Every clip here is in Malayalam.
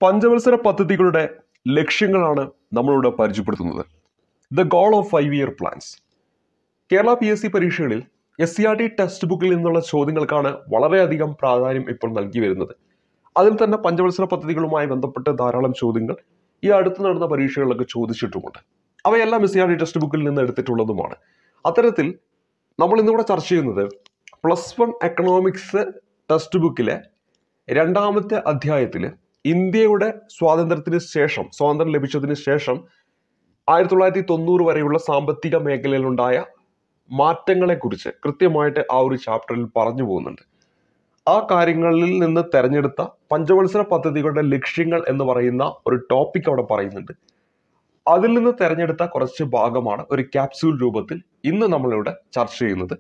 പഞ്ചവത്സര പദ്ധതികളുടെ ലക്ഷ്യങ്ങളാണ് നമ്മളിവിടെ പരിചയപ്പെടുത്തുന്നത് the goal of five year plans Kerala P S C പരീക്ഷകളിൽ S C R T text ബുക്കിൽ നിന്നുള്ള ചോദ്യങ്ങൾക്കാണ് വളരെയധികം പ്രാധാന്യം ഇപ്പോൾ നൽകി വരുന്നത് അതിൽ തന്നെ പഞ്ചവത്സര പദ്ധതികളുമായി ബന്ധപ്പെട്ട് ധാരാളം ചോദ്യങ്ങൾ ഈ അടുത്ത് നടന്ന പരീക്ഷകളിലൊക്കെ ചോദിച്ചിട്ടുമുണ്ട് അവയെല്ലാം S C R T text ബുക്കിൽ നിന്ന് എടുത്തിട്ടുള്ളതുമാണ് അത്തരത്തിൽ നമ്മൾ ഇന്നിവിടെ ചർച്ച ചെയ്യുന്നത് പ്ലസ് വൺ എക്കണോമിക്സ് ടെക്സ്റ്റ് ബുക്കിലെ രണ്ടാമത്തെ അധ്യായത്തിൽ ഇന്ത്യയുടെ സ്വാതന്ത്ര്യത്തിന് ശേഷം സ്വാതന്ത്ര്യം ലഭിച്ചതിന് ശേഷം ആയിരത്തി തൊള്ളായിരത്തി തൊണ്ണൂറ് വരെയുള്ള സാമ്പത്തിക മേഖലയിലുണ്ടായ മാറ്റങ്ങളെക്കുറിച്ച് കൃത്യമായിട്ട് ആ ഒരു ചാപ്റ്ററിൽ പറഞ്ഞു പോകുന്നുണ്ട് ആ കാര്യങ്ങളിൽ നിന്ന് തെരഞ്ഞെടുത്ത പഞ്ചവത്സര പദ്ധതികളുടെ ലക്ഷ്യങ്ങൾ എന്ന് പറയുന്ന ഒരു ടോപ്പിക് അവിടെ പറയുന്നുണ്ട് അതിൽ നിന്ന് തെരഞ്ഞെടുത്ത കുറച്ച് ഭാഗമാണ് ഒരു ക്യാപ്സ്യൂൾ രൂപത്തിൽ ഇന്ന് നമ്മളിവിടെ ചർച്ച ചെയ്യുന്നത്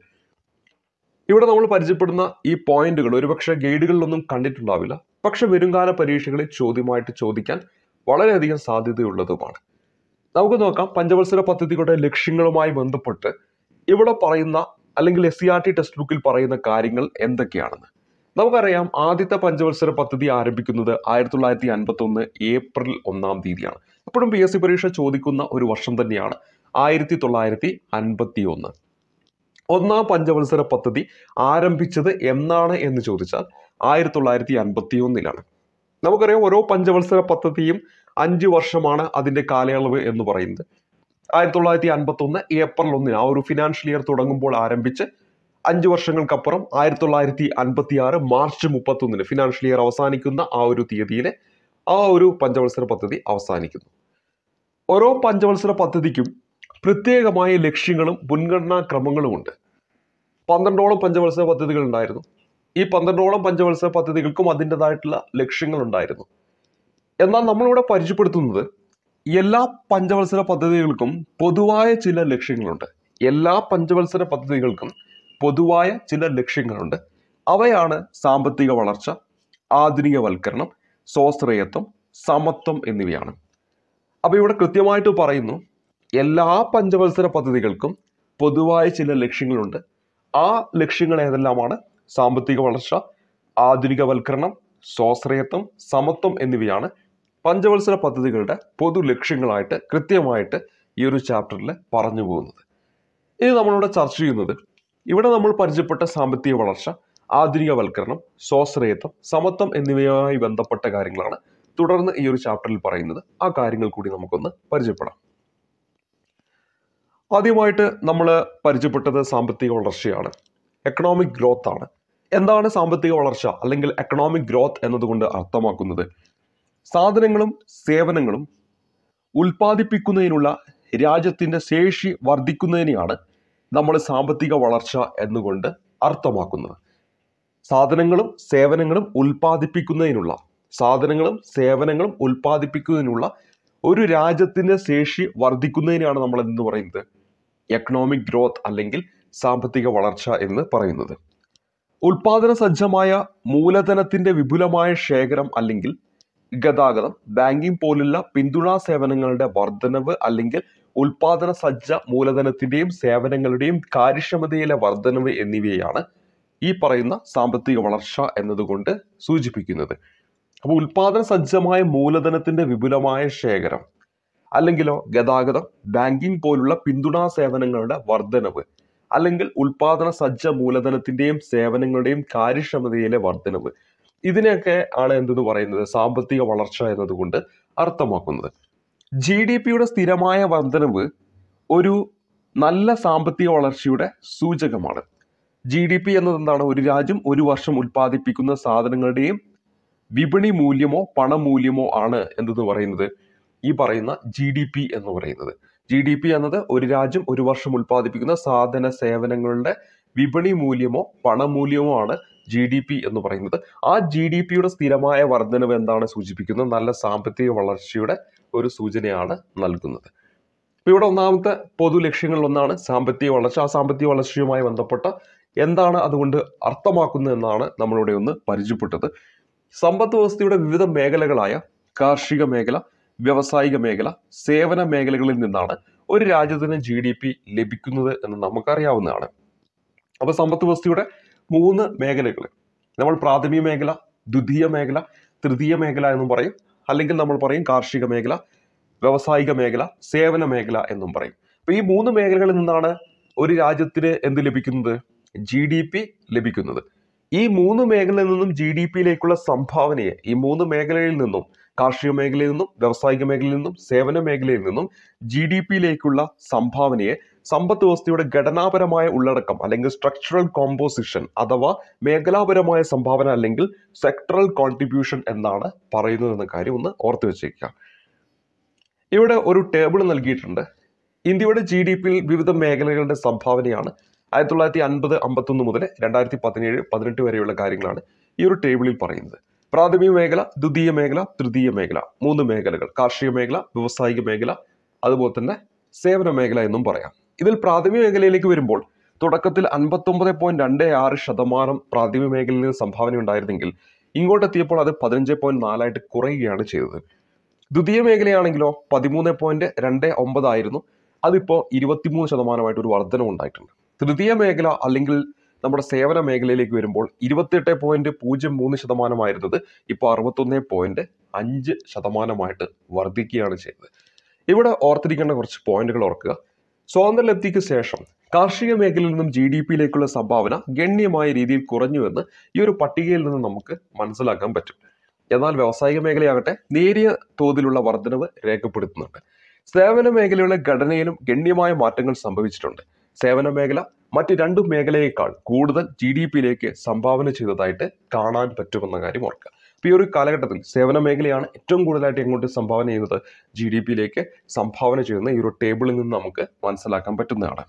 ഇവിടെ നമ്മൾ പരിചയപ്പെടുന്ന ഈ പോയിന്റുകൾ ഒരുപക്ഷെ ഗൈഡുകളിലൊന്നും കണ്ടിട്ടുണ്ടാവില്ല പക്ഷെ വരുംകാല പരീക്ഷകളിൽ ചോദ്യമായിട്ട് ചോദിക്കാൻ വളരെയധികം സാധ്യതയുള്ളതുമാണ് നമുക്ക് നോക്കാം പഞ്ചവത്സര പദ്ധതികളുടെ ലക്ഷ്യങ്ങളുമായി ബന്ധപ്പെട്ട് ഇവിടെ പറയുന്ന അല്ലെങ്കിൽ S C R T text ബുക്കിൽ പറയുന്ന കാര്യങ്ങൾ എന്തൊക്കെയാണെന്ന് നമുക്കറിയാം ആദ്യത്തെ പഞ്ചവത്സര പദ്ധതി ആരംഭിക്കുന്നത് ആയിരത്തി തൊള്ളായിരത്തി അൻപത്തി ഒന്ന് ഏപ്രിൽ ഒന്നാം തീയതിയാണ് എപ്പോഴും പി എസ് സി പരീക്ഷ ചോദിക്കുന്ന ഒരു വർഷം തന്നെയാണ് ആയിരത്തി തൊള്ളായിരത്തി അൻപത്തി ഒന്ന് ഒന്നാം പഞ്ചവത്സര പദ്ധതി ആരംഭിച്ചത് എന്നാണ് എന്ന് ചോദിച്ചാൽ ആയിരത്തി തൊള്ളായിരത്തി അൻപത്തി ഒന്നിലാണ് നമുക്കറിയാം ഓരോ പഞ്ചവത്സര പദ്ധതിയും അഞ്ച് വർഷമാണ് അതിന്റെ കാലയളവ് എന്ന് പറയുന്നത് ആയിരത്തി തൊള്ളായിരത്തി അൻപത്തി ഒന്ന് ഏപ്രിൽ ഒന്നിന് ആ ഒരു ഫിനാൻഷ്യൽ ഇയർ തുടങ്ങുമ്പോൾ ആരംഭിച്ച് അഞ്ച് വർഷങ്ങൾക്കപ്പുറം ആയിരത്തി തൊള്ളായിരത്തി അൻപത്തി ആറ് മാർച്ച് മുപ്പത്തൊന്നിന് ഫിനാൻഷ്യൽ ഇയർ അവസാനിക്കുന്ന ആ ഒരു തീയതിയിലെ ആ ഒരു പഞ്ചവത്സര പദ്ധതി അവസാനിക്കുന്നു ഓരോ പഞ്ചവത്സര പദ്ധതിക്കും പ്രത്യേകമായ ലക്ഷ്യങ്ങളും മുൻഗണനാ ക്രമങ്ങളുമുണ്ട് പന്ത്രണ്ടോളം പഞ്ചവത്സര പദ്ധതികൾ ഉണ്ടായിരുന്നു ഈ പന്ത്രണ്ടോളം പഞ്ചവത്സര പദ്ധതികൾക്കും അതിൻ്റെതായിട്ടുള്ള ലക്ഷ്യങ്ങൾ ഉണ്ടായിരുന്നു എന്നാൽ നമ്മളിവിടെ പരിചയപ്പെടുത്തുന്നത് എല്ലാ പഞ്ചവത്സര പദ്ധതികൾക്കും പൊതുവായ ചില ലക്ഷ്യങ്ങളുണ്ട് എല്ലാ പഞ്ചവത്സര പദ്ധതികൾക്കും പൊതുവായ ചില ലക്ഷ്യങ്ങളുണ്ട് അവയാണ് സാമ്പത്തിക വളർച്ച ആധുനികവൽക്കരണം സ്വാശ്രയത്വം സമത്വം എന്നിവയാണ് അപ്പോൾ ഇവിടെ കൃത്യമായിട്ട് പറയുന്നു എല്ലാ പഞ്ചവത്സര പദ്ധതികൾക്കും പൊതുവായ ചില ലക്ഷ്യങ്ങളുണ്ട് ആ ലക്ഷ്യങ്ങൾ ഏതെല്ലാമാണ് സാമ്പത്തിക വളർച്ച ആധുനികവൽക്കരണം സ്വാശ്രയത്വം സമത്വം എന്നിവയാണ് പഞ്ചവത്സര പദ്ധതികളുടെ പൊതു ലക്ഷ്യങ്ങളായിട്ട് കൃത്യമായിട്ട് ഈ ഒരു ചാപ്റ്ററിൽ പറഞ്ഞു പോകുന്നത് ഇനി നമ്മളിവിടെ ചർച്ച ചെയ്യുന്നത് ഇവിടെ നമ്മൾ പരിചയപ്പെട്ട സാമ്പത്തിക വളർച്ച ആധുനികവൽക്കരണം സ്വാശ്രയത്വം സമത്വം എന്നിവയുമായി ബന്ധപ്പെട്ട കാര്യങ്ങളാണ് തുടർന്ന് ഈ ഒരു ചാപ്റ്ററിൽ പറയുന്നത് ആ കാര്യങ്ങൾ കൂടി നമുക്കൊന്ന് പരിചയപ്പെടാം ആദ്യമായിട്ട് നമ്മൾ പരിചയപ്പെട്ടത് സാമ്പത്തിക വളർച്ചയാണ് എക്കണോമിക് ഗ്രോത്ത് ആണ് എന്താണ് സാമ്പത്തിക വളർച്ച അല്ലെങ്കിൽ എക്കണോമിക് ഗ്രോത്ത് എന്നതുകൊണ്ട് അർത്ഥമാക്കുന്നത് സാധനങ്ങളും സേവനങ്ങളും ഉൽപ്പാദിപ്പിക്കുന്നതിനുള്ള രാജ്യത്തിന്റെ ശേഷി വർദ്ധിക്കുന്നതിനെയാണ് നമ്മൾ സാമ്പത്തിക വളർച്ച എന്നുകൊണ്ട് അർത്ഥമാക്കുന്നത് സാധനങ്ങളും സേവനങ്ങളും ഉൽപ്പാദിപ്പിക്കുന്നതിനുള്ള സാധനങ്ങളും സേവനങ്ങളും ഉൽപ്പാദിപ്പിക്കുന്നതിനുള്ള ഒരു രാജ്യത്തിന്റെ ശേഷി വർദ്ധിക്കുന്നതിനെയാണ് നമ്മൾ എന്ന് പറയുന്നത് എക്കണോമിക് ഗ്രോത്ത് അല്ലെങ്കിൽ സാമ്പത്തിക വളർച്ച എന്ന് പറയുന്നത് ഉൽപാദന സജ്ജമായ മൂലധനത്തിന്റെ വിപുലമായ ശേഖരം അല്ലെങ്കിൽ ഗതാഗതം ബാങ്കിംഗ് പോലുള്ള പിന്തുണാ സേവനങ്ങളുടെ വർധനവ് അല്ലെങ്കിൽ ഉൽപാദന സജ്ജ മൂലധനത്തിന്റെയും സേവനങ്ങളുടെയും കാര്യക്ഷമതയിലെ വർധനവ് എന്നിവയാണ് ഈ പറയുന്ന സാമ്പത്തിക വളർച്ച എന്നതുകൊണ്ട് സൂചിപ്പിക്കുന്നത് അപ്പോൾ ഉൽപാദന സജ്ജമായ മൂലധനത്തിന്റെ വിപുലമായ ശേഖരം അല്ലെങ്കിലോ ഗതാഗതം ബാങ്കിംഗ് പോലുള്ള പിന്തുണാ സേവനങ്ങളുടെ വർധനവ് അല്ലെങ്കിൽ ഉൽപാദന സജ്ജ മൂലധനത്തിന്റെയും സേവനങ്ങളുടെയും കാര്യക്ഷമതയിലെ വർധനവ് ഇതിനെയൊക്കെ ആണ് എന്തെന്ന് പറയുന്നത് സാമ്പത്തിക വളർച്ച എന്നതുകൊണ്ട് അർത്ഥമാക്കുന്നത് ജി ഡി പിയുടെ സ്ഥിരമായ വർധനവ് ഒരു നല്ല സാമ്പത്തിക വളർച്ചയുടെ സൂചകമാണ് ജി ഡി പി എന്നത് എന്താണ് ഒരു രാജ്യം ഒരു വർഷം ഉൽപ്പാദിപ്പിക്കുന്ന സാധനങ്ങളുടെയും വിപണി മൂല്യമോ പണമൂല്യമോ ആണ് എന്തെന്ന് പറയുന്നത് ഈ പറയുന്ന ജി ഡി പി എന്ന് പറയുന്നത് ജി ഡി പി എന്നത് ഒരു രാജ്യം ഒരു വർഷം ഉൽപ്പാദിപ്പിക്കുന്ന സാധന സേവനങ്ങളുടെ വിപണി മൂല്യമോ പണമൂല്യമോ ആണ് ജി ഡി പി എന്ന് പറയുന്നത് ആ ജി ഡി പിയുടെ സ്ഥിരമായ വർധനവ് എന്താണ് സൂചിപ്പിക്കുന്നത് നല്ല സാമ്പത്തിക വളർച്ചയുടെ ഒരു സൂചനയാണ് നൽകുന്നത് ഇപ്പൊ ഇവിടെ ഒന്നാമത്തെ പൊതു ലക്ഷ്യങ്ങളിൽ ഒന്നാണ് സാമ്പത്തിക വളർച്ച ആ സാമ്പത്തിക വളർച്ചയുമായി ബന്ധപ്പെട്ട എന്താണ് അതുകൊണ്ട് അർത്ഥമാക്കുന്നത് എന്നാണ് നമ്മളിവിടെ ഒന്ന് പരിചയപ്പെട്ടത് സമ്പദ് വ്യവസ്ഥയുടെ വിവിധ മേഖലകളായ കാർഷിക മേഖല വ്യാവസായിക മേഖല സേവന മേഖലകളിൽ നിന്നാണ് ഒരു രാജ്യത്തിന് ജി ഡി പി ലഭിക്കുന്നത് എന്ന് നമുക്കറിയാവുന്നതാണ് അപ്പൊ സമ്പദ് വ്യവസ്ഥയുടെ മൂന്ന് മേഖലകൾ നമ്മൾ പ്രാഥമിക മേഖല ദ്വിതീയ മേഖല തൃതീയ മേഖല എന്നും പറയും അല്ലെങ്കിൽ നമ്മൾ പറയും കാർഷിക മേഖല വ്യവസായിക മേഖല സേവന മേഖല എന്നും പറയും അപ്പൊ ഈ മൂന്ന് മേഖലകളിൽ നിന്നാണ് ഒരു രാജ്യത്തിന് എന്ത് ലഭിക്കുന്നത് ജി ഡി പി ലഭിക്കുന്നത് ഈ മൂന്ന് മേഖലയിൽ നിന്നും ജി ഡി പിയിലേക്കുള്ള സംഭാവനയെ ഈ മൂന്ന് മേഖലയിൽ നിന്നും കാർഷിക മേഖലയിൽ നിന്നും വ്യവസായിക മേഖലയിൽ നിന്നും സേവന മേഖലയിൽ നിന്നും ജി ഡി പിയിലേക്കുള്ള സംഭാവനയെ സമ്പദ് വ്യവസ്ഥയുടെ ഘടനാപരമായ ഉള്ളടക്കം അല്ലെങ്കിൽ സ്ട്രക്ചറൽ കോമ്പോസിഷൻ അഥവാ മേഖലാപരമായ സംഭാവന അല്ലെങ്കിൽ സെക്ടറൽ കോൺട്രിബ്യൂഷൻ എന്നാണ് പറയുന്നത് എന്ന കാര്യം ഒന്ന് ഓർത്തു വെച്ചേക്കുക ഇവിടെ ഒരു ടേബിൾ നൽകിയിട്ടുണ്ട് ഇന്ത്യയുടെ ജി ഡി പിയിൽ വിവിധ മേഖലകളുടെ സംഭാവനയാണ് ആയിരത്തി തൊള്ളായിരത്തി അൻപത് അമ്പത്തൊന്ന് മുതൽ രണ്ടായിരത്തി പതിനേഴ് പതിനെട്ട് വരെയുള്ള കാര്യങ്ങളാണ് ഈ ഒരു ടേബിളിൽ പറയുന്നത് പ്രാഥമിക മേഖല ദ്വിതീയ മേഖല തൃതീയ മേഖല മൂന്ന് മേഖലകൾ കാർഷിക മേഖല വ്യവസായിക മേഖല അതുപോലെ തന്നെ സേവന മേഖല എന്നും പറയാം ഇതിൽ പ്രാഥമിക മേഖലയിലേക്ക് വരുമ്പോൾ തുടക്കത്തിൽ അൻപത്തൊമ്പത് പോയിന്റ് രണ്ട് ആറ് ശതമാനം പ്രാഥമിക മേഖലയിൽ നിന്ന് സംഭാവന ഉണ്ടായിരുന്നെങ്കിൽ ഇങ്ങോട്ടെത്തിയപ്പോൾ അത് പതിനഞ്ച് പോയിന്റ് നാലായിട്ട് കുറയുകയാണ് ചെയ്തത് ദ്വിതീയ മേഖലയാണെങ്കിലോ പതിമൂന്ന് പോയിന്റ് രണ്ട് ഒമ്പതായിരുന്നു അതിപ്പോൾ ഇരുപത്തിമൂന്ന് ശതമാനമായിട്ട് ഒരു വർധനം ഉണ്ടായിട്ടുണ്ട് തൃതീയ മേഖല അല്ലെങ്കിൽ നമ്മുടെ സേവന മേഖലയിലേക്ക് വരുമ്പോൾ ഇരുപത്തെട്ട് പോയിന്റ് പൂജ്യം മൂന്ന് ശതമാനമായിരുന്നത് ഇപ്പോൾ അറുപത്തൊന്ന് പോയിന്റ് അഞ്ച് ശതമാനമായിട്ട് വർദ്ധിക്കുകയാണ് ചെയ്തത് ഇവിടെ ഓർത്തിരിക്കേണ്ട കുറച്ച് പോയിന്റുകൾ ഓർക്കുക സ്വാതന്ത്ര്യലബ്ധിക്ക് ശേഷം കാർഷിക മേഖലയിൽ നിന്നും ജി ഡി പിയിലേക്കുള്ള സംഭാവന ഗണ്യമായ രീതിയിൽ കുറഞ്ഞുവെന്ന് ഈ ഒരു പട്ടികയിൽ നിന്ന് നമുക്ക് മനസ്സിലാക്കാൻ പറ്റും എന്നാൽ വ്യവസായിക മേഖലയാകട്ടെ നേരിയ തോതിലുള്ള വർധനവ് രേഖപ്പെടുത്തുന്നുണ്ട് സേവന മേഖലയുടെ ഘടനയിലും ഗണ്യമായ മാറ്റങ്ങൾ സംഭവിച്ചിട്ടുണ്ട് സേവന മേഖല മറ്റ് രണ്ടു മേഖലയേക്കാൾ കൂടുതൽ ജി ഡി പിയിലേക്ക് സംഭാവന ചെയ്തതായിട്ട് കാണാൻ പറ്റുമെന്ന കാര്യം ഓർക്കുക അപ്പോൾ ഈ ഒരു കാലഘട്ടത്തിൽ സേവന മേഖലയാണ് ഏറ്റവും കൂടുതലായിട്ട് എങ്ങോട്ട് സംഭാവന ചെയ്യുന്നത് ജി ഡി പിയിലേക്ക് സംഭാവന ചെയ്യുന്ന ഈ ഒരു ടേബിളിൽ നിന്ന് നമുക്ക് മനസ്സിലാക്കാൻ പറ്റുന്നതാണ്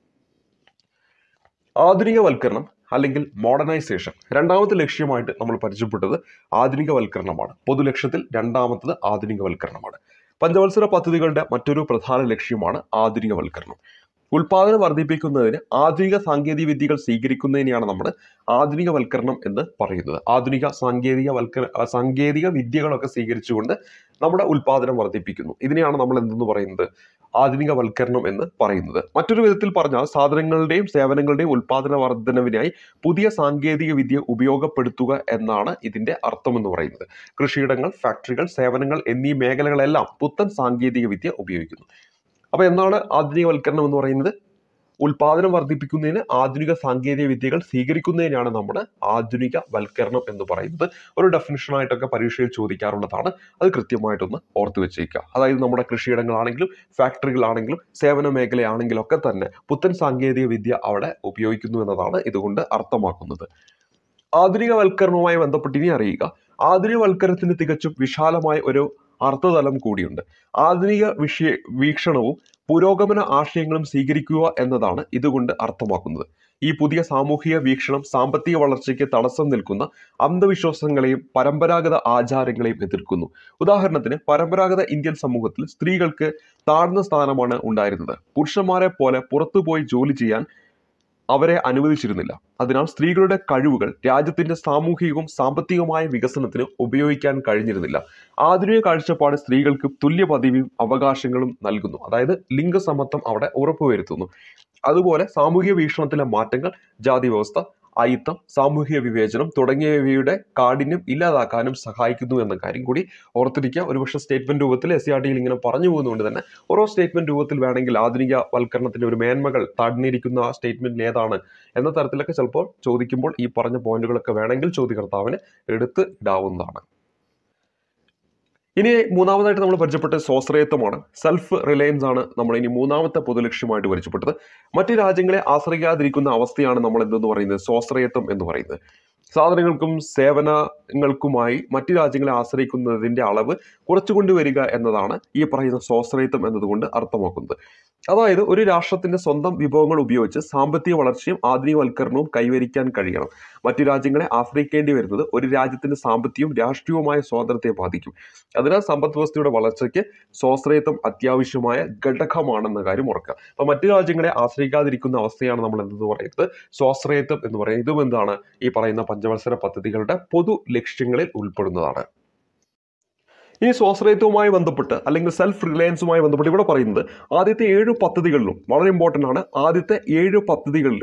ആധുനികവൽക്കരണം അല്ലെങ്കിൽ മോഡേണൈസേഷൻ രണ്ടാമത്തെ ലക്ഷ്യമായിട്ട് നമ്മൾ പരിചയപ്പെട്ടത് ആധുനികവൽക്കരണമാണ് പൊതുലക്ഷ്യത്തിൽ രണ്ടാമത്തത് ആധുനികവൽക്കരണമാണ് പഞ്ചവത്സര പദ്ധതികളുടെ മറ്റൊരു പ്രധാന ലക്ഷ്യമാണ് ആധുനികവൽക്കരണം ഉൽപാദനം വർദ്ധിപ്പിക്കുന്നതിന് ആധുനിക സാങ്കേതിക വിദ്യകൾ സ്വീകരിക്കുന്നതിനെയാണ് നമ്മൾ ആധുനികവൽക്കരണം എന്ന് പറയുന്നത് ആധുനിക സാങ്കേതിക വൽക്കര ആ, സാങ്കേതിക വിദ്യകളൊക്കെ സ്വീകരിച്ചുകൊണ്ട് നമ്മുടെ ഉൽപാദനം വർദ്ധിപ്പിക്കുന്നു ഇതിനെയാണ് നമ്മൾ എന്തെന്ന് പറയുന്നത് ആധുനികവൽക്കരണം എന്ന് പറയുന്നത് മറ്റൊരു വിധത്തിൽ പറഞ്ഞാൽ സാധനങ്ങളുടെയും സേവനങ്ങളുടെയും ഉൽപാദന വർധനവിനായി പുതിയ സാങ്കേതിക വിദ്യ ഉപയോഗപ്പെടുത്തുക എന്നാണ് ഇതിന്റെ അർത്ഥം എന്ന് പറയുന്നത് കൃഷിയിടങ്ങൾ ഫാക്ടറികൾ സേവനങ്ങൾ എന്നീ മേഖലകളെല്ലാം പുത്തൻ സാങ്കേതിക വിദ്യ ഉപയോഗിക്കുന്നു അപ്പോൾ എന്താണ് ആധുനികവൽക്കരണം എന്ന് പറയുന്നത് ഉൽപാദനം വർദ്ധിപ്പിക്കുന്നതിന് ആധുനിക സാങ്കേതിക വിദ്യകൾ സ്വീകരിക്കുന്നതിനാണ് നമ്മൾ ആധുനിക വൽക്കരണം എന്ന് പറയുന്നത് ഒരു ഡെഫിനിഷനായിട്ടൊക്കെ പരീക്ഷയിൽ ചോദിക്കാറുള്ളതാണ് അത് കൃത്യമായിട്ടൊന്ന് ഓർത്തു വെച്ചേക്കുക അതായത് നമ്മുടെ കൃഷിയിടങ്ങളാണെങ്കിലും ഫാക്ടറികളാണെങ്കിലും സേവന മേഖലയാണെങ്കിലും ഒക്കെ തന്നെ പുത്തൻ സാങ്കേതിക വിദ്യ അവിടെ ഉപയോഗിക്കുന്നു എന്നതാണ് ഇതുകൊണ്ട് അർത്ഥമാക്കുന്നത് ആധുനികവൽക്കരണവുമായി ബന്ധപ്പെട്ട് ഇനി അറിയുക ആധുനികവൽക്കരണത്തിന് തികച്ചും വിശാലമായ ഒരു അർത്ഥതലം കൂടിയുണ്ട് ആധുനിക വിഷയ വീക്ഷണവും പുരോഗമന ആശയങ്ങളും സ്വീകരിക്കുക എന്നതാണ് ഇതുകൊണ്ട് അർത്ഥമാക്കുന്നത് ഈ പുതിയ സാമൂഹിക വീക്ഷണം സാമ്പത്തിക വളർച്ചയ്ക്ക് തടസ്സം നിൽക്കുന്ന അന്ധവിശ്വാസങ്ങളെയും പരമ്പരാഗത ആചാരങ്ങളെയും എതിർക്കുന്നു ഉദാഹരണത്തിന് പരമ്പരാഗത ഇന്ത്യൻ സമൂഹത്തിൽ സ്ത്രീകൾക്ക് താഴ്ന്ന സ്ഥാനമാണ് ഉണ്ടായിരുന്നത് പുരുഷന്മാരെ പോലെ പുറത്തുപോയി ജോലി ചെയ്യാൻ അവരെ അനുവദിച്ചിരുന്നില്ല അതിനാൽ സ്ത്രീകളുടെ കഴിവുകൾ രാജ്യത്തിന്റെ സാമൂഹികവും സാമ്പത്തികവുമായ വികസനത്തിന് ഉപയോഗിക്കാൻ കഴിഞ്ഞിരുന്നില്ല ആധുനിക കാഴ്ചപ്പാട് സ്ത്രീകൾക്ക് തുല്യ പദവിയും അവകാശങ്ങളും നൽകുന്നു അതായത് ലിംഗസമത്വം അവിടെ ഉറപ്പുവരുത്തുന്നു അതുപോലെ സാമൂഹിക വീക്ഷണത്തിലെ മാറ്റങ്ങൾ ജാതി വ്യവസ്ഥ അയിത്തം സാമൂഹിക വിവേചനം തുടങ്ങിയവയുടെ കാഠിന്യം ഇല്ലാതാക്കാനും സഹായിക്കുന്നു എന്ന കാര്യം കൂടി ഓർത്തിരിക്കുക ഒരുപക്ഷെ സ്റ്റേറ്റ്മെന്റ് രൂപത്തിൽ എസ് സി ആർ ടിയിൽ ഇങ്ങനെ പറഞ്ഞു പോകുന്നതുകൊണ്ട് തന്നെ ഓരോ സ്റ്റേറ്റ്മെന്റ് രൂപത്തിൽ വേണമെങ്കിൽ ആധുനിക വൽക്കരണത്തിന്റെ ഒരു മേന്മകൾ താഴ്ന്നിരിക്കുന്ന സ്റ്റേറ്റ്മെന്റിൽ ഏതാണ് എന്ന തരത്തിലൊക്കെ ചിലപ്പോൾ ചോദിക്കുമ്പോൾ ഈ പറഞ്ഞ പോയിന്റുകളൊക്കെ വേണമെങ്കിൽ ചോദ്യകർത്താവിന് എടുത്ത് ഇടാവുന്നതാണ് ഇനി മൂന്നാമതായിട്ട് നമ്മൾ പരിചയപ്പെട്ട സ്വാശ്രയത്വമാണ് സെൽഫ് റിലയൻസ് ആണ് നമ്മൾ ഇനി മൂന്നാമത്തെ പൊതുലക്ഷ്യമായിട്ട് പരിചയപ്പെട്ടത് മറ്റ് രാജ്യങ്ങളെ ആശ്രയിക്കാതിരിക്കുന്ന അവസ്ഥയാണ് നമ്മൾ എന്തെന്ന് പറയുന്നത് സ്വാശ്രയത്വം എന്ന് പറയുന്നത് സാധനങ്ങൾക്കും സേവനങ്ങൾക്കുമായി മറ്റ് രാജ്യങ്ങളെ ആശ്രയിക്കുന്നതിന്റെ അളവ് കുറച്ചുകൊണ്ടുവരിക എന്നതാണ് ഈ പറയുന്ന സ്വാശ്രയത്വം എന്നതുകൊണ്ട് അർത്ഥമാക്കുന്നത് അതായത് ഒരു രാഷ്ട്രത്തിന്റെ സ്വന്തം വിഭവങ്ങൾ ഉപയോഗിച്ച് സാമ്പത്തിക വളർച്ചയും ആധുനികവൽക്കരണവും കൈവരിക്കാൻ കഴിയണം മറ്റു രാജ്യങ്ങളെ ആശ്രയിക്കേണ്ടി വരുന്നത് ഒരു രാജ്യത്തിന്റെ സാമ്പത്തികവും രാഷ്ട്രീയവുമായ സ്വാതന്ത്ര്യത്തെ ബാധിക്കും അതിനാൽ സമ്പദ് വ്യവസ്ഥയുടെ വളർച്ചയ്ക്ക് സ്വാശ്രയത്വം അത്യാവശ്യമായ ഘടകമാണെന്ന കാര്യം ഓർക്കുക അപ്പൊ മറ്റു രാജ്യങ്ങളെ ആശ്രയിക്കാതിരിക്കുന്ന അവസ്ഥയാണ് നമ്മൾ എന്തെന്ന് പറയുന്നത് സ്വാശ്രയത്വം എന്ന് പറയുന്നത് ഇതും എന്താണ് ഈ പറയുന്ന പഞ്ചവത്സര പദ്ധതികളുടെ പൊതു ലക്ഷ്യങ്ങളിൽ ഉൾപ്പെടുന്നതാണ് ഈ സ്വാശ്രയത്വവുമായി ബന്ധപ്പെട്ട് അല്ലെങ്കിൽ സെൽഫ് റിലയൻസുമായി ബന്ധപ്പെട്ട് ഇവിടെ പറയുന്നത് ആദ്യത്തെ ഏഴ് പദ്ധതികളിലും വളരെ ഇമ്പോർട്ടൻ്റ് ആണ് ആദ്യത്തെ ഏഴ് പദ്ധതികളിലും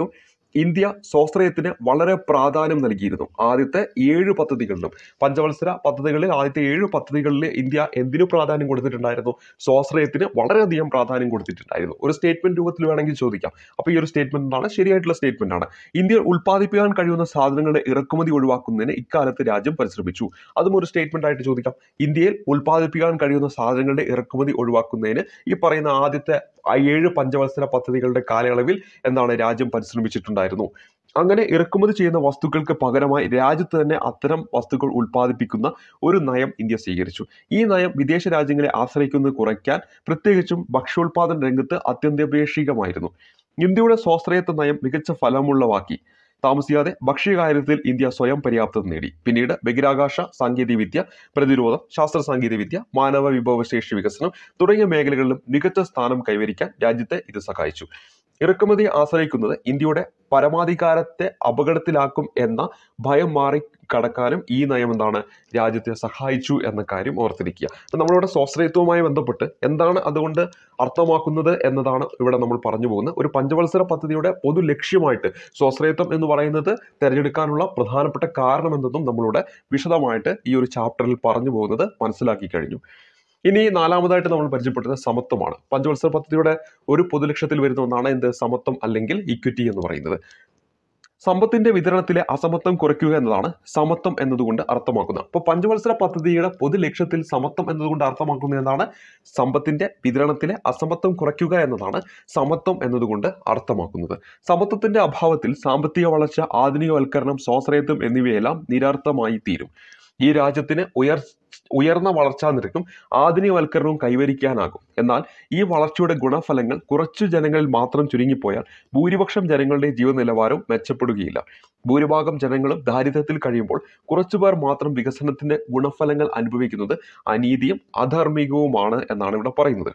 ഇന്ത്യ സ്വാശ്രയത്തിന് വളരെ പ്രാധാന്യം നൽകിയിരുന്നു ആദ്യത്തെ ഏഴ് പദ്ധതികളിലും പഞ്ചവത്സര പദ്ധതികളിൽ ആദ്യത്തെ ഏഴ് പദ്ധതികളിൽ ഇന്ത്യ എന്തിനു പ്രാധാന്യം കൊടുത്തിട്ടുണ്ടായിരുന്നു സ്വാശ്രയത്തിന് വളരെയധികം പ്രാധാന്യം കൊടുത്തിട്ടുണ്ടായിരുന്നു ഒരു സ്റ്റേറ്റ്മെന്റ് രൂപത്തിൽ വേണമെങ്കിൽ ചോദിക്കാം അപ്പോൾ ഈ ഒരു സ്റ്റേറ്റ്മെന്റ് എന്താണ് ശരിയായിട്ടുള്ള സ്റ്റേറ്റ്മെന്റ് ആണ് ഇന്ത്യ ഉൽപ്പാദിപ്പിക്കാൻ കഴിയുന്ന സാധനങ്ങളുടെ ഇറക്കുമതി ഒഴിവാക്കുന്നതിന് ഇക്കാലത്ത് രാജ്യം പരിശ്രമിച്ചു അതും ഒരു സ്റ്റേറ്റ്മെന്റ് ആയിട്ട് ചോദിക്കാം ഇന്ത്യയിൽ ഉൽപ്പാദിപ്പിക്കാൻ കഴിയുന്ന സാധനങ്ങളുടെ ഇറക്കുമതി ഒഴിവാക്കുന്നതിന് ഈ പറയുന്ന ആദ്യത്തെ ആ ഏഴ് പഞ്ചവത്സര പദ്ധതികളുടെ കാലയളവിൽ എന്താണ് രാജ്യം പരിശ്രമിച്ചിട്ടുണ്ടായിരുന്നു അങ്ങനെ ഇറക്കുമതി ചെയ്യുന്ന വസ്തുക്കൾക്ക് പകരമായി രാജ്യത്ത് തന്നെ അത്തരം വസ്തുക്കൾ ഉൽപ്പാദിപ്പിക്കുന്ന ഒരു നയം ഇന്ത്യ സ്വീകരിച്ചു ഈ നയം വിദേശ രാജ്യങ്ങളെ ആശ്രയിക്കുന്നത് കുറയ്ക്കാൻ പ്രത്യേകിച്ചും ഭക്ഷ്യോൽപാദന രംഗത്ത് അത്യന്താപേക്ഷികമായിരുന്നു ഇന്ത്യയുടെ സ്വാശ്രയത്വ നയം മികച്ച ഫലമുള്ളവാക്കി താമസിയാതെ ഭക്ഷ്യകാര്യത്തിൽ ഇന്ത്യ സ്വയം പര്യാപ്തത നേടി പിന്നീട് ബഹിരാകാശ സാങ്കേതികവിദ്യ പ്രതിരോധം ശാസ്ത്ര സാങ്കേതികവിദ്യ മാനവ വിഭവശേഷി വികസനം തുടങ്ങിയ മേഖലകളിലും മികച്ച സ്ഥാനം കൈവരിക്കാൻ രാജ്യത്തെ ഇത് സഹായിച്ചു ഇറക്കുമതിയെ ആശ്രയിക്കുന്നത് ഇന്ത്യയുടെ പരമാധികാരത്തെ അപകടത്തിലാക്കും എന്ന ഭയം മാറി കടക്കാനും ഈ നയം എന്താണ് രാജ്യത്തെ സഹായിച്ചു എന്ന കാര്യം ഓർത്തിരിക്കുക അപ്പം നമ്മളിവിടെ സ്വാശ്രയത്വവുമായി ബന്ധപ്പെട്ട് എന്താണ് അതുകൊണ്ട് അർത്ഥമാക്കുന്നത് എന്നതാണ് ഇവിടെ നമ്മൾ പറഞ്ഞു പോകുന്നത് ഒരു പഞ്ചവത്സര പദ്ധതിയുടെ പൊതു ലക്ഷ്യമായിട്ട് സ്വാശ്രയത്വം എന്ന് പറയുന്നത് തിരഞ്ഞെടുക്കാനുള്ള പ്രധാനപ്പെട്ട കാരണം എന്നതും നമ്മളിവിടെ വിശദമായിട്ട് ഈ ഒരു ചാപ്റ്ററിൽ പറഞ്ഞു പോകുന്നത് മനസ്സിലാക്കി കഴിഞ്ഞു ഇനി നാലാമതായിട്ട് നമ്മൾ പരിചയപ്പെട്ടത് സമത്വമാണ് പഞ്ചവത്സര പദ്ധതിയുടെ ഒരു പൊതുലക്ഷ്യത്തിൽ വരുന്ന ഒന്നാണ് എന്ത് സമത്വം അല്ലെങ്കിൽ ഇക്വിറ്റി എന്ന് പറയുന്നത് സമ്പത്തിന്റെ വിതരണത്തിലെ അസമത്വം കുറയ്ക്കുക എന്നതാണ് സമത്വം എന്നതുകൊണ്ട് അർത്ഥമാക്കുന്നത് അപ്പോൾ പഞ്ചവത്സര പദ്ധതിയുടെ പൊതു ലക്ഷ്യത്തിൽ സമത്വം എന്നതുകൊണ്ട് അർത്ഥമാക്കുന്നത് എന്താണ് സമ്പത്തിന്റെ വിതരണത്തിലെ അസമത്വം കുറയ്ക്കുക എന്നതാണ് സമത്വം എന്നതുകൊണ്ട് അർത്ഥമാക്കുന്നത് സമത്വത്തിന്റെ അഭാവത്തിൽ സാമ്പത്തിക വളർച്ച ആധുനികവൽക്കരണം സ്വാശ്രയത്വം എന്നിവയെല്ലാം നിരർത്ഥമായി തീരും ഈ രാജ്യത്തിന് ഉയർ ഉയർന്ന വളർച്ചാ നിരക്കും ആധുനികവൽക്കരണവും കൈവരിക്കാനാകും എന്നാൽ ഈ വളർച്ചയുടെ ഗുണഫലങ്ങൾ കുറച്ചു ജനങ്ങളിൽ മാത്രം ചുരുങ്ങിപ്പോയാൽ ഭൂരിപക്ഷം ജനങ്ങളുടെ ജീവ നിലവാരവും മെച്ചപ്പെടുകയില്ല ഭൂരിഭാഗം ജനങ്ങളും ദാരിദ്ര്യത്തിൽ കഴിയുമ്പോൾ കുറച്ചുപേർ മാത്രം വികസനത്തിന്റെ ഗുണഫലങ്ങൾ അനുഭവിക്കുന്നത് അനീതിയും അധാർമികവുമാണ് എന്നാണ് ഇവിടെ പറയുന്നത്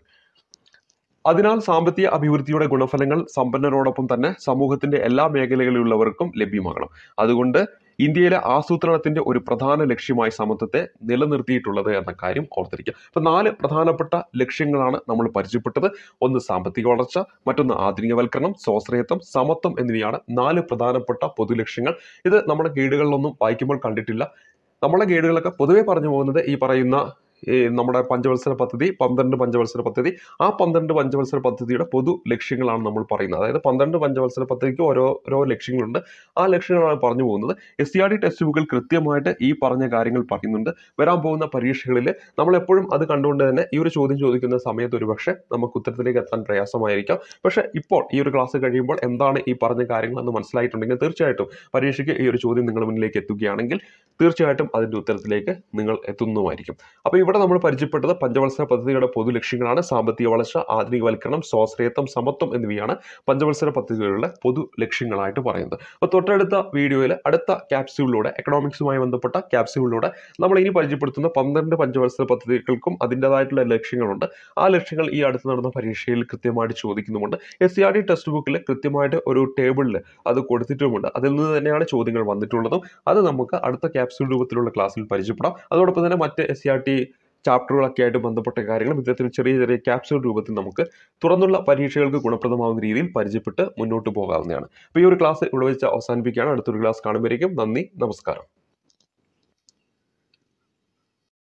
അതിനാൽ സാമ്പത്തിക അഭിവൃദ്ധിയുടെ ഗുണഫലങ്ങൾ സമ്പന്നരോടൊപ്പം തന്നെ സമൂഹത്തിന്റെ എല്ലാ മേഖലകളിലുള്ളവർക്കും ലഭ്യമാകണം അതുകൊണ്ട് ഇന്ത്യയിലെ ആസൂത്രണത്തിന്റെ ഒരു പ്രധാന ലക്ഷ്യമായി സമത്വത്തെ നിലനിർത്തിയിട്ടുള്ളത് എന്ന കാര്യം ഓർത്തിരിക്കുക അപ്പൊ നാല് പ്രധാനപ്പെട്ട ലക്ഷ്യങ്ങളാണ് നമ്മൾ പരിചയപ്പെട്ടത് ഒന്ന് സാമ്പത്തിക വളർച്ച മറ്റൊന്ന് ആധുനികവൽക്കരണം സ്വാശ്രയത്വം സമത്വം എന്നിവയാണ് നാല് പ്രധാനപ്പെട്ട പൊതുലക്ഷ്യങ്ങൾ ഇത് നമ്മുടെ ഗൈഡുകളിലൊന്നും വായിക്കുമ്പോൾ കണ്ടിട്ടില്ല നമ്മളെ ഗൈഡുകളൊക്കെ പൊതുവെ പറഞ്ഞു പോകുന്നത് ഈ പറയുന്ന ഈ നമ്മുടെ പഞ്ചവത്സര പദ്ധതി പന്ത്രണ്ട് പഞ്ചവത്സര പദ്ധതി ആ പന്ത്രണ്ട് പഞ്ചവത്സര പദ്ധതിയുടെ പൊതു ലക്ഷ്യങ്ങളാണ് നമ്മൾ പറയുന്നത് അതായത് പന്ത്രണ്ട് പഞ്ചവത്സര പദ്ധതിക്ക് ഓരോ ഓരോ ലക്ഷ്യങ്ങളുണ്ട് ആ ലക്ഷ്യങ്ങളാണ് പറഞ്ഞു പോകുന്നത് S C R D text ബുക്കിൽ കൃത്യമായിട്ട് ഈ പറഞ്ഞ കാര്യങ്ങൾ പറയുന്നുണ്ട് വരാൻ പോകുന്ന പരീക്ഷകളിൽ നമ്മൾ എപ്പോഴും അത് കണ്ടുകൊണ്ട് തന്നെ ഈ ഒരു ചോദ്യം ചോദിക്കുന്ന സമയത്ത് ഒരുപക്ഷെ നമുക്ക് ഉത്തരത്തിലേക്ക് എത്താൻ പ്രയാസമായിരിക്കാം പക്ഷേ ഇപ്പോൾ ഈ ഒരു ക്ലാസ് കഴിയുമ്പോൾ എന്താണ് ഈ പറഞ്ഞ കാര്യങ്ങൾ എന്ന് മനസ്സിലായിട്ടുണ്ടെങ്കിൽ തീർച്ചയായിട്ടും പരീക്ഷയ്ക്ക് ഈ ഒരു ചോദ്യം നിങ്ങളുടെ മുന്നിലേക്ക് എത്തുകയാണെങ്കിൽ തീർച്ചയായിട്ടും അതിൻ്റെ ഉത്തരത്തിലേക്ക് നിങ്ങൾ എത്തുന്നതുമായിരിക്കും അപ്പോൾ ഇവിടെ നമ്മൾ പരിചയപ്പെട്ടത് പഞ്ചവത്സര പദ്ധതിയുടെ പൊതു ലക്ഷ്യങ്ങളാണ് സാമ്പത്തിക വളർച്ച ആധുനികവൽക്കരണം സ്വാശ്രയത്വം സമത്വം എന്നിവയാണ് പഞ്ചവത്സര പദ്ധതികളുടെ പൊതു ലക്ഷ്യങ്ങളായിട്ട് പറയുന്നത് അപ്പോൾ തൊട്ടടുത്ത വീഡിയോയിൽ അടുത്ത ക്യാപ്സ്യൂളിലൂടെ എക്കണോമിക്സുമായി ബന്ധപ്പെട്ട ക്യാപ്സ്യൂളിലൂടെ നമ്മൾ ഇനി പരിചയപ്പെടുത്തുന്ന പന്ത്രണ്ട് പഞ്ചവത്സര പദ്ധതികൾക്കും അതിൻ്റെതായിട്ടുള്ള ലക്ഷ്യങ്ങളുണ്ട് ആ ലക്ഷ്യങ്ങൾ ഈ അടുത്ത് നടന്ന പരീക്ഷയിൽ കൃത്യമായിട്ട് ചോദിക്കുന്നുമുണ്ട് S C R D text ബുക്കിൽ കൃത്യമായിട്ട് ഒരു ടേബിളിൽ അത് കൊടുത്തിട്ടുമുണ്ട് അതിൽ നിന്ന് തന്നെയാണ് ചോദ്യങ്ങൾ വന്നിട്ടുള്ളതും അത് നമുക്ക് അടുത്ത ക്യാപ്സ്യൂൾ രൂപത്തിലുള്ള ക്ലാസ്സിൽ പരിചയപ്പെടാം അതോടൊപ്പം തന്നെ മറ്റ് എസ് സി ആർ ടി ചാപ്റ്ററുകളൊക്കെ ആയിട്ട് ബന്ധപ്പെട്ട കാര്യങ്ങളും ഇത്തരത്തിൽ ചെറിയ ചെറിയ ക്യാപ്സ്യൂൾ രൂപത്തിൽ നമുക്ക് തുറന്നുള്ള പരീക്ഷകൾക്ക് ഗുണപ്രദമാകുന്ന രീതിയിൽ പരിചയപ്പെട്ട് മുന്നോട്ട് പോകാവുന്നതാണ് അപ്പോൾ ഈ ഒരു ക്ലാസ് ഇവിടെ വെച്ച് അവസാനിപ്പിക്കുകയാണ് അടുത്തൊരു ക്ലാസ് കാണുമ്പോഴേക്കും നന്ദി നമസ്കാരം